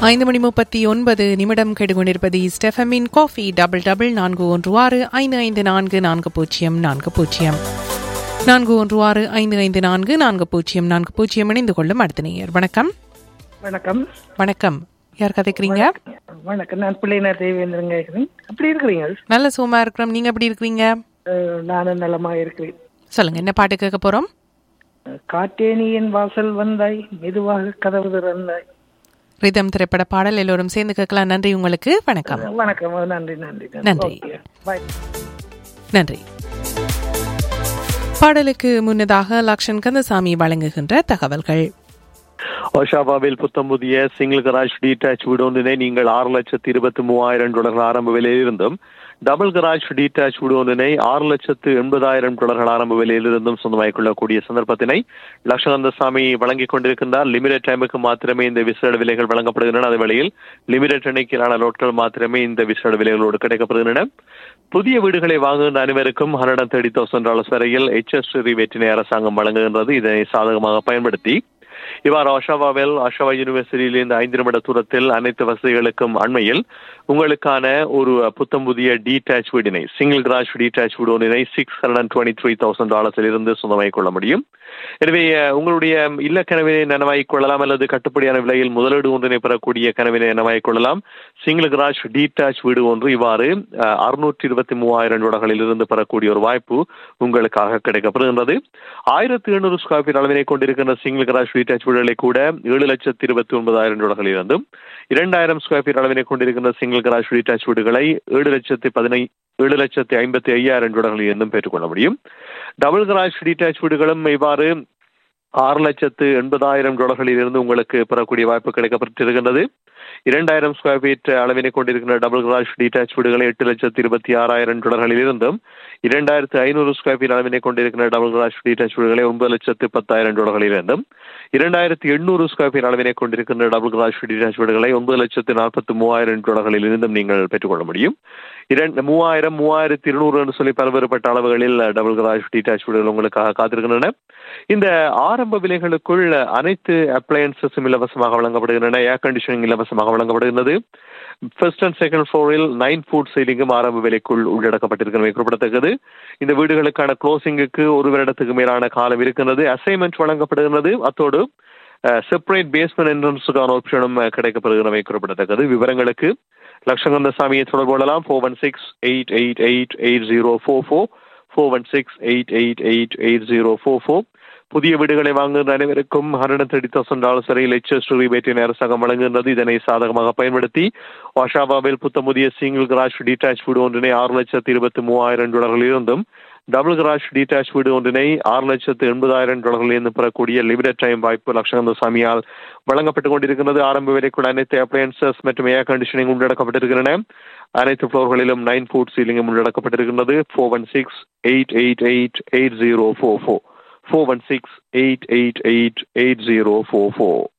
ஐந்து மணி முப்பத்தி ஒன்பது நிமிடம் கெடுகொண்டிருப்பது ஸ்டெஃபமின் காஃபி டபுள் டபுள் நான்கு ஒன்று ஆறு ஐந்து ஐந்து நான்கு நான்கு பூஜ்ஜியம் நான்கு பூஜ்ஜியம் நான்கு ஒன்று ஆறு ஐந்து ஐந்து நான்கு நான்கு பூஜ்ஜியம் நான்கு பூஜ்ஜியம் இணைந்து கொள்ளும் அடுத்த நேயர் வணக்கம் வணக்கம் வணக்கம் யார் கதைக்கிறீங்க வணக்கம் நான் பிள்ளைனார் தேவேந்திரன் கேட்குறேன் எப்படி இருக்கிறீங்க நல்ல சுகமா இருக்கிறோம் நீங்க எப்படி இருக்கிறீங்க அஹ், நானும் நலமா இருக்கிறேன் சொல்லுங்க என்ன பாட்டு கேட்க போறோம் அஹ், காட்டேனியின் வாசல் வந்தாய் மெதுவாக கதவு திறந்தாய் ரிதம் திரைப்பட பாடல் எல்லோரும் சேர்ந்து கேட்கலாம் நன்றி உங்களுக்கு வணக்கம் வணக்கம் நன்றி நன்றி நன்றி. பாய் நன்றி பாடலுக்கு முன்னதாக லக்ஷன் கந்தசாமி வழங்குகின்ற தகவல்கள் ஒஷாவாவில் புத்தம் புதிய சிங்கிள் கராஜ் டீடாச் வீடு ஒன்றினை நீங்கள் ஆறு லட்சத்து இருபத்தி மூவாயிரம் டாலர்கள் ஆரம்ப விலையில் இருந்தும் டபுள் கராஜ் டீடாச் வீடு ஒன்றினை ஆறு லட்சத்து எண்பதாயிரம் டாலர்கள் ஆரம்ப விலையில் இருந்தும் சொந்தமாக்கிக் கொள்ளக்கூடிய சந்தர்ப்பத்தினை லட்சகந்தசாமி வழங்கிக் கொண்டிருக்கின்றார் லிமிடெட் டைமுக்கு மாத்திரமே இந்த விசேட விலைகள் வழங்கப்படுகின்றன அதே வேளையில் லிமிடெட் எண்ணிக்கையிலான லோட்கள் மாத்திரமே இந்த விசேட விலைகளோடு கிடைக்கப்படுகின்றன புதிய வீடுகளை வாங்குகின்ற அனைவருக்கும் ஹண்ட்ரட் தேர்ட்டி தௌசண்ட் டாலர்ஸ் வரையில் எச்எஸ் ரிவேட்டினை அரசாங்கம் வழங்குகின்றது இதனை சாதகமாக பயன்படுத்தி இவ்வாறு அஷாவாவில் அஷாவா யூனிவர்சிட்டியில் இந்த ஐந்து நிமிட தூரத்தில் அனைத்து வசதிகளுக்கும் அண்மையில் உங்களுக்கான ஒரு புத்தம் புதிய டீடாச் வீடினை சிங்கிள் கிராஷ் டீடாச் வீடு ஒன்றினை six hundred twenty three thousand டாலர்ஸில் இருந்து சொந்தமாக்கிக் கொள்ள முடியும் எனவே அஹ், உங்களுடைய இல்ல கனவினை நனவாகிக் கொள்ளலாம் அல்லது கட்டுப்படியான விலையில் முதலீடு ஒன்றினை பெறக்கூடிய கனவினை நனவாகிக் கொள்ளலாம் சிங்கிள் கிராஷ் டீடாச் வீடு ஒன்று இவ்வாறு அறுநூற்றி இருபத்தி மூவாயிரம் டாலர்களில் இருந்து பெறக்கூடிய ஒரு வாய்ப்பு உங்களுக்காக கிடைக்கப்படுகின்றது ஆயிரத்தி எழுநூறு ஸ்கொயர் ஃபீட் அளவினை கொண்டிருக்கின்ற சிங்கிள் கிராஷ் டீடாச் வீடுகளை கூட ஏழு லட்சத்தி இருபத்தி ஒன்பதாயிரம் டாலர்களில் இருந்தும் இரண்டாயிரம் ஸ்கொயர் ஃபீட் அளவினை கொண்டிருக்கின்ற சிங்கிள் கிராஷ் டீடாச் வீடுகளை ஏழு லட்சத்தி பதினை ஏழு லட்சத்தி ஐம்பத்தி ஐயாயிரம் டாலர்களில் இருந்தும் பெற்றுக்கொள்ள முடியும் டபுள் கிராஷ் டீடாச் வீடுகளும் இவ்வாறு ஆறு லட்சத்து எண்பதாயிரம் டாலர்களில் இருந்து உங்களுக்கு பெறக்கூடிய வாய்ப்பு கிடைக்கப்பட்டிருக்கின்றது இரண்டாயிரம் ஸ்கொயர் ஃபீட் அளவினை கொண்டிருக்கின்ற டபுள் கிராஷ் டீடாச் வீடுகளை எட்டு லட்சத்து இருபத்தி ஆறாயிரம் டாலர்களில் இருந்தும் இரண்டாயிரத்து ஐநூறு ஸ்கொயர் ஃபீட் அளவினை கொண்டிருக்கின்ற டபுள் கிராஷ் டீடாச் வீடுகளை ஒன்பது லட்சத்து பத்தாயிரம் டாலர்களில் இருந்தும் இரண்டாயிரத்தி எண்ணூறு ஸ்கொயர் ஃபீட் அளவினை கொண்டிருக்கின்ற டபுள் கிராஷ் டீடாச் வீடுகளை ஒன்பது லட்சத்து நாற்பத்தி மூவாயிரம் டாலர்களில் இருந்தும் நீங்கள் பெற்றுக்கொள்ள முடியும் இரண்டு மூவாயிரம் மூவாயிரத்தி இருநூறு என்று சொல்லி பல்வேறுபட்ட அளவுகளில் டபுள் கிராஷ் டீடாச் வீடுகள் உங்களுக்காக காத்திருக்கின்றன இந்த ஆரம்ப விலைகளுக்குள் அனைத்து அப்ளையன்சஸும் இலவசமாக வழங்கப்படுகின்றன ஏர் கண்டிஷனிங் இலவசமாக வழங்கப்படுகின்றது ஃபர்ஸ்ட் அண்ட் செகண்ட் ஃப்ளோரில் நைன் ஃபுட் சீலிங்கும் ஆரம்ப விலைக்குள் உள்ளடக்கப்பட்டிருக்கிறது குறிப்பிடத்தக்கது இந்த வீடுகளுக்கான க்ளோசிங்குக்கு ஒரு வருடத்துக்கு மேலான காலம் இருக்கின்றது அசைன்மெண்ட் வழங்கப்படுகின்றது அத்தோடு செப்பரேட் பேஸ்மெண்ட் என்ட்ரன்ஸுக்கான ஆப்ஷனும் கிடைக்கப்படுகிறவை குறிப்பிடத்தக்கது விவரங்களுக்கு லட்சங்கந்த சாமியை தொடர்பு கொள்ளலாம் four one six eight eight eight eight zero four four four one six eight eight eight eight zero four four புதிய வீடுகளை வாங்குகின்ற அனைவருக்கும் ஹண்ட்ரட் தேர்ட்டி தௌசண்ட் டாலர்ஸ் வரையில் எச்எஸ் ரிபேட்டின் அரசாங்கம் வழங்குகின்றது இதனை சாதகமாக பயன்படுத்தி வாஷாபாவில் புத்தமுதிய சிங்கிள் கிராஷ் டீடாச் வீடு ஒன்றினை ஆறு லட்சத்து இருபத்தி மூவாயிரம் டாலர்களில் இருந்தும் டபுள் கிராஷ் டீடாச் வீடு ஒன்றினை ஆறு லட்சத்து எண்பதாயிரம் டாலர்களில் இருந்து பெறக்கூடிய லிமிடெட் டைம் வாய்ப்பு லட்சகந்த சாமியால் வழங்கப்பட்டுக் கொண்டிருக்கிறது ஆரம்ப விலைக்குள் அனைத்து அப்ளையன்சஸ் மற்றும் ஏர் கண்டிஷனிங் உள்ளடக்கப்பட்டிருக்கின்றன அனைத்து ஃப்ளோர்களிலும் நைன் ஃபுட் சீலிங்கும் உள்ளடக்கப்பட்டிருக்கின்றது four one six eight eight eight eight zero four four four one six eight eight eight eight zero four four